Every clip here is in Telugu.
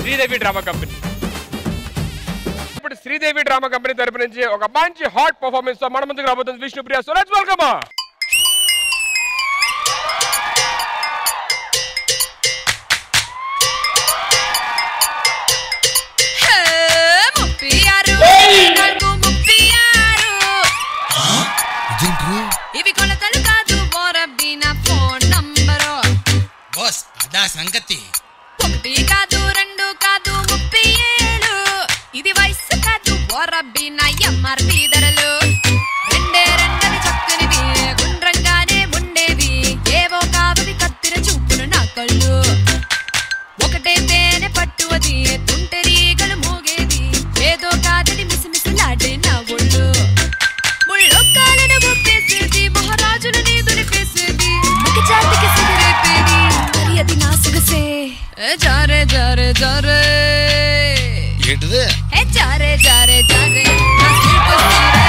శ్రీదేవి డ్రామా కంపెనీ ఇప్పుడు శ్రీదేవి డ్రామా కంపెనీ తరపు నుంచి ఒక మంచి హాట్ పర్ఫార్మెన్స్ తో మన ముందుకు రాబోతుంది Vishnupriya so let's welcome hey, ముప్పై ఆరు, నాలుగు ముప్పై ఆరు. ఇదేంట్రా ఇవి కొలతలు కాదు ఓరబ్బి నా ఫోన్ నంబరు బాస్ అదా సంగతి ఒకటి కాదు రెండు కాదు ముప్పై ఏడు ఇది వయసు కాదు ఓరబ్బి నా ఎంఆర్పి ధరలు రెండే రెండని చక్కనివి గుండ్రంగానే ఉండేవి ఏవో కావవి కత్తిర చూపులు నా కళ్ళు ఒకటే తేనె పట్టువది తుంటెరీగలు మోగేది ఏదో కాదని మిసిమిసిలాడే నా ఒళ్ళు ముళ్ళో కాలను గుప్పేసేది మహారాజులని దులిపేసేది ఒక జాతికి సిగరేపేది మరి అది నా సొగసే ఏ జారే జారే జారే ఏంటిది ఏ జారే జారే జారే నా శిల్ప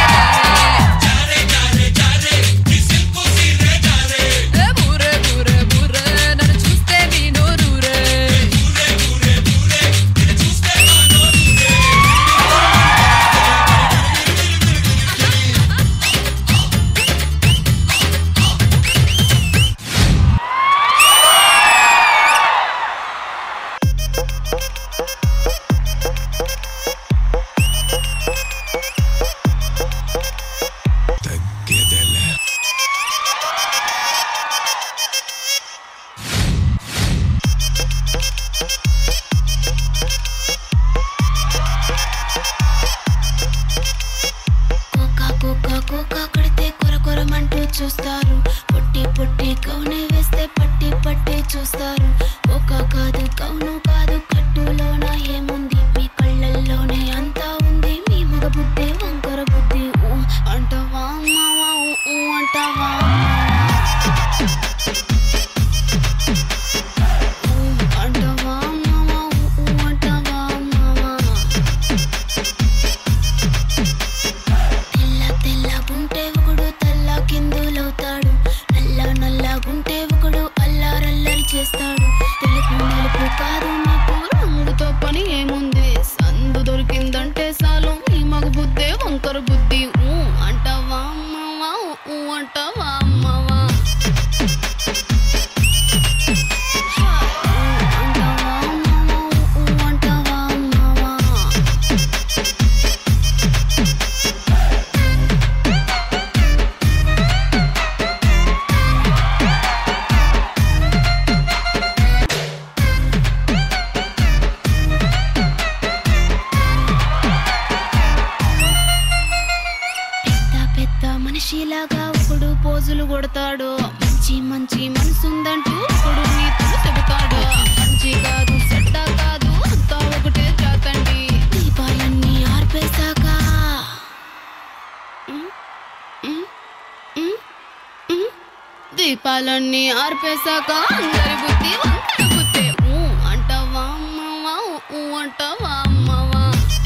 సీరే జారే. ఏ బూరే బూరే బూరే నన్ను చూస్తే మీ నోరూరే తగ్గేదలే కోకా కోకా కోకా కొడితే కొర కొరమంటూ చూస్తారు పొట్టి పొట్టి కౌనే వేస్తే పట్టి పట్టి చూస్తారు కోకా కాదు కౌను కాదు కట్టులోన ఏముంది మీ కళ్ళల్లోనే అంతా ఉంది మీ మగ బుద్ధి వంకర బుద్ధి ఊ అంటావా అమ్మావా ఊ ఊ అంటావా ఊ అంటావా అమ్మావా ఊ ఊ అంటావా అమ్మావా తెల్ల తెల్లగుంటే ఒకడు తెల్ల కిందులవుతాడు నల్ల నల్లగుంటే ఒకడు అల్లారల్లరి చేస్తాడు తెలుగు నలుపు కాదు మాకు రంగుతో పని ఏముంది సందు దొరికిందంటే చాలు ఈ మగ బుద్ధే వంకర బుద్ధి ఊ అంటావా అమ్మవా ఊ అంటావా అమ్మవా హా, ఊ అంటావా అమ్మవా ఊ అంటావా అమ్మవా పెద్ద పెద్ద మనిషిలాగా ఒకడు పోజులు కొడతాడు మంచి మంచి మనసుందంటూ ఒకడు నీతులు చెబుతాడు మంచి కాదు చెడ్డ కాదు అంతా ఒకటే జాతండి దీపాలన్నీ ఆర్పేశాక ఉమ్, ఉమ్, ఉమ్, ఉమ్. దీపాలన్నీ ఆర్పేశాక అందరి బుద్ధి వంకర బుద్ధి ఊ అంటావా అమ్మవా ఊ అంటావా అమ్మవా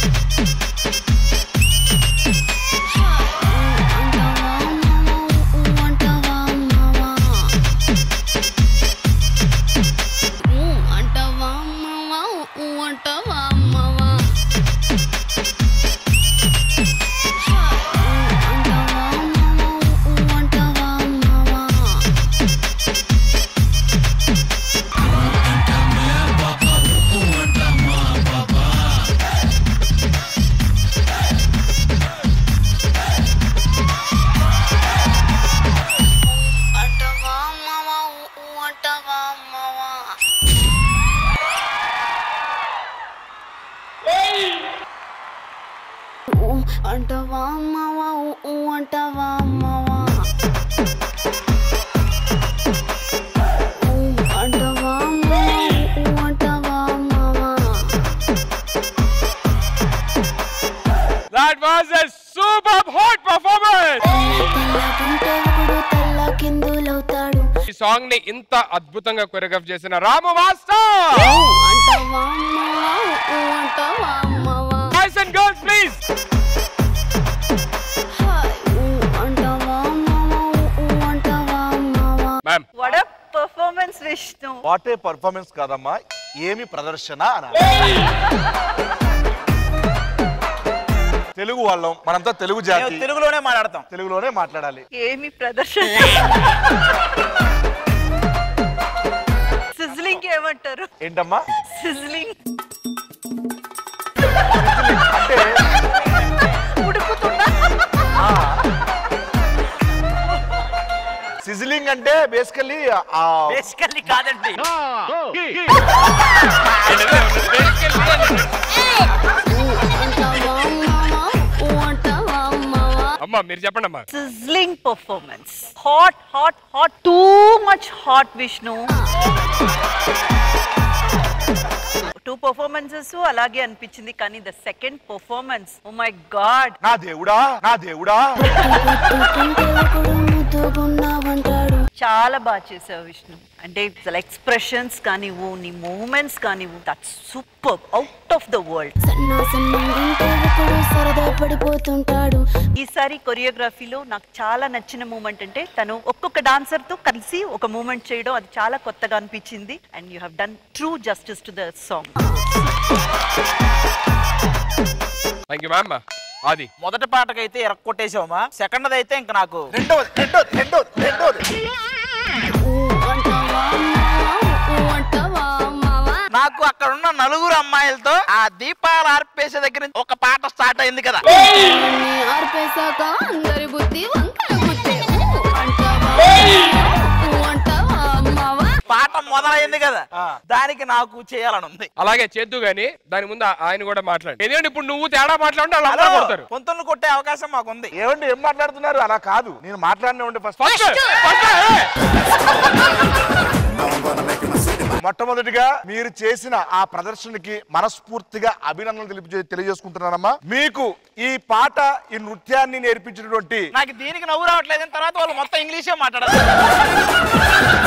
అంటావా అమ్మవా ఊ అంటావా అమ్మవా ఊ అంటావా అమ్మవా ఊ అంటావా అమ్మవా ఊ అంటావా అమ్మవా ఊ అంటావా అమ్మవా that was a super hot performance తెల్లగుంటే ఒకడు తెల్ల కిందులవుతాడు ఈ సాంగ్ ని ఇంత అద్భుతంగా కొరియోగ్రాఫ్ చేసిన రాము మాస్టర్ ఊ అంటావా అమ్మవా ఊ అంటావా అమ్మవా boys and girls please hi ఊ అంటావా అమ్మవా ఊ అంటావా అమ్మవా ma'am What a performance, Vishnu. What a performance కాదమ్మా ఏమి ప్రదర్శన అనాలి తెలుగు వాళ్ళం మనంతా తెలుగు మేము జాతి తెలుగులోనే మాట్లాడతాం తెలుగులోనే మాట్లాడాలి ఏమి ప్రదర్శన సిజ్లింగ్ ఏమంటారు ఏంటమ్మా సిజ్లింగ్ అంటే ఉడుకుతుందా సిజిలింగ్ అంటే బేసికల్లీ ఆ బేసికల్లీ కాదండి అమ్మా మీరు చెప్పండి అమ్మా sizzling performance hot hot hot too much hot Vishnu two performances అలాగే అనిపించింది కానీ the second performance oh my god నా దేవుడా నా దేవుడా ముద్దుగున్నావంటాడు చాలా బాగా చేసావు విష్ణు అంటే ఎక్స్ప్రెషన్స్ కానివ్వు నీ మూమెంట్స్ కానివ్వు that super out of the world సన్నా సన్నంటే ఒకడు సరదా పడిపోతుంటాడు ఈసారి కొరియోగ్రఫీలో నాకు చాలా నచ్చిన మూమెంట్ అంటే తను ఒక్కొక్క డాన్సర్ తో కలిసి ఒక మూమెంట్ చేయడం అది చాలా కొత్తగా అనిపించింది and you have done true justice to the song thank you ma'am Aadi మొదటి పాటకైతే ఎరక్కొట్టేసావమ్మా సెకండ్ అయితే ఇంకా నాకు రెండోది రెండోది రెండోది రెండోది ఊ అంటావా మావా, ఊ అంటావా మావా నాకు అక్కడ ఉన్న నలుగురు అమ్మాయిలతో ఆ దీపాలు ఆర్పేసే దగ్గర నుంచి ఒక పాట స్టార్ట్ అయింది కదా అన్నీ ఆర్పేశాక అందరి బుద్ధి వంకర బుద్ధి ఊ అంటావా ఊ అంటావా మావా పాట మొదలైంది కదా దానికి నాకు చేయాలని ఉంది అలాగే చేద్దు గాని దాని ముందు ఆ- ఆయన కూడా మాట్లాడండి ఎందుకంటే ఇప్పుడు నువ్వు తేడా మాట్లాడుంటే వాళ్ళు అందరూ కొడతారు పొంతులు కొట్టే అవకాశం మాకుంది ఏమండి ఏం మాట్లాడుతున్నారు అలా కాదు నేను మాట్లాడిన ఉండే ఫస్ట్ ఫస్ట్ ఫస్ట్ మొట్టమొదటిగా మీరు చేసిన ఆ ప్రదర్శనకి మనస్ఫూర్తిగా అభినందనలు తెలిపి తెలియజేసుకుంటున్నానమ్మా మీకు ఈ పాట ఈ నృత్యాన్ని నేర్పించినటువంటి నాకు దీనికి నవ్వు రావట్లేదు తర్వాత వాళ్ళు మొత్తం ఇంగ్లీషే మాట్లాడారు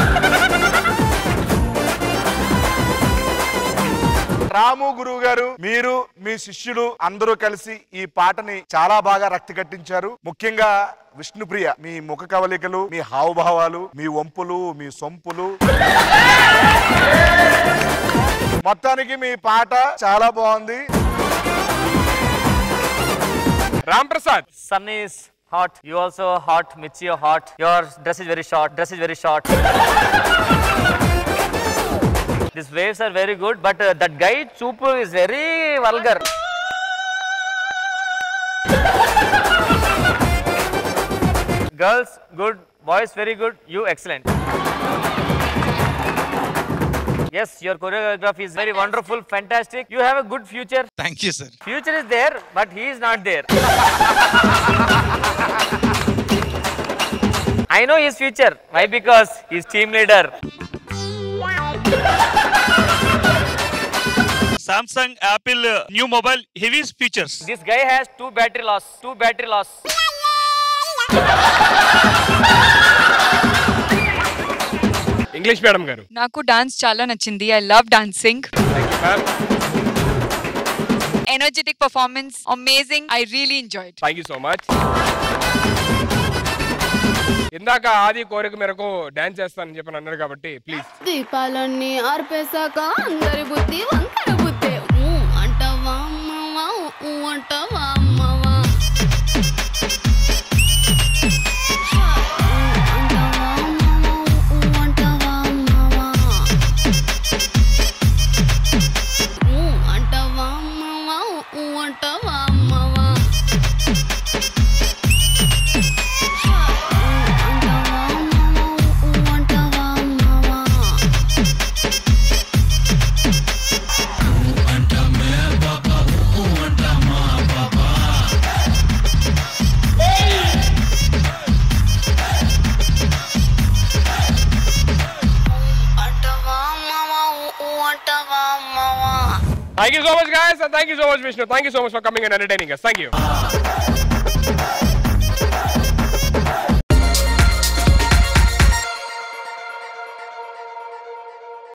రాము గురువు గారు మీరు మీ శిష్యులు అందరూ కలిసి ఈ పాటని చాలా బాగా రక్తి కట్టించారు ముఖ్యంగా విష్ణుప్రియ మీ ముఖ కవలికలు మీ హావభావాలు మీ వంపులు మీ సొంపులు మొత్తానికి మీ పాట చాలా బాగుంది Ram Prasad Sun is hot. You also hot. Mitzi, you're hot. Your dress is very short. Dress is very short. These waves are very good, but uh, that guy Chupu is very vulgar. Girls, good. Boys, very good. You, excellent. Yes, your choreography is very wonderful, fantastic. You have a good future. Thank you sir Future is there, but he is not there. I know his future. Why? Because he's team leader. Samsung Apple new mobile heavy features This guy has two battery loss. Two battery loss. English madam గారు నాకు డాన్స్ చాలా నచ్చింది I love dancing energetic performance amazing I really enjoyed thank you so much ఇందాక ఆది కోరిక మేరకు డాన్స్ చేస్తానని చెప్పి అన్నారు కాబట్టి ప్లీజ్ దీపాలన్నీ ఆర్పేశాక అందరి బుద్ధి వంకర బుద్ధి ఊ అంటావా మావా ఊ అంటావా మావా ఊ అంటావా మావా ఊ అంటావా మావా ఊ అంటావా మావా ఊ అంటావా మావా అంటావా మావా ఊ అంటావా మావా thank you so much guys thank you so much Vishnu thank you so much for coming and entertaining thank you